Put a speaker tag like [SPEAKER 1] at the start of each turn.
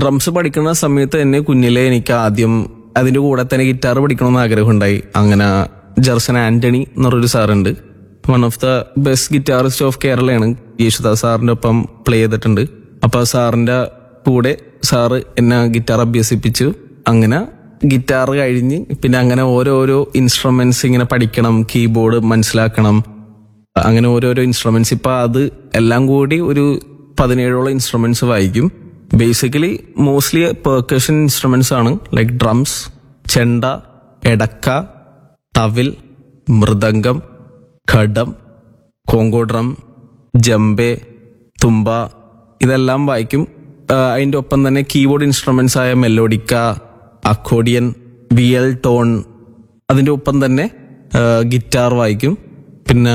[SPEAKER 1] drums പഠിക്കുന്ന സമയത്ത് തന്നെ കുഞ്ഞിലെ എനിക്ക് ആദ്യം അതിന്റെ കൂടെ തന്നെ ഗിറ്റാർ പഠിക്കണമെന്ന് ആഗ്രഹമുണ്ടായി അങ്ങനെ ജർസൻ ആന്റണി എന്നൊരു സാറുണ്ട് one of the best guitarist of കേരളയാണ് യേശുദാസ് സാറിന്റെ ഒപ്പം പ്ലേ ചെയ്തിട്ടുണ്ട് അപ്പൊ ആ സാറിന്റെ കൂടെ സാറ് എന്നെ ഗിറ്റാർ അഭ്യസിപ്പിച്ചു അങ്ങനെ ഗിറ്റാർ കഴിഞ്ഞ് പിന്നെ അങ്ങനെ ഓരോരോ ഇൻസ്ട്രുമെന്റ്സ് ഇങ്ങനെ പഠിക്കണം കീബോർഡ് മനസ്സിലാക്കണം അങ്ങനെ ഓരോരോ ഇൻസ്ട്രുമെന്റ്സ് ഇപ്പൊ അത് എല്ലാം കൂടി ഒരു പതിനേഴോളം ഇൻസ്ട്രുമെന്റ്സ് വായിക്കും ബേസിക്കലി മോസ്റ്റ്ലി പെർക്കഷൻ ഇൻസ്ട്രുമെന്റ്സ് ആണ് like drums chenda edakka thavil mridangam ghatam conga drum djembe tumba ഇതെല്ലാം വായിക്കും ആ, അതിന്റെ ഒപ്പം തന്നെ കീബോർഡ് ഇൻസ്ട്രുമെന്റ്സ് ആയ മെലോഡിക്ക അക്കോഡിയൻ വിയൽ ടോൺ അതിന്റെ ഒപ്പം തന്നെ ഗിറ്റാർ വായിക്കും പിന്നെ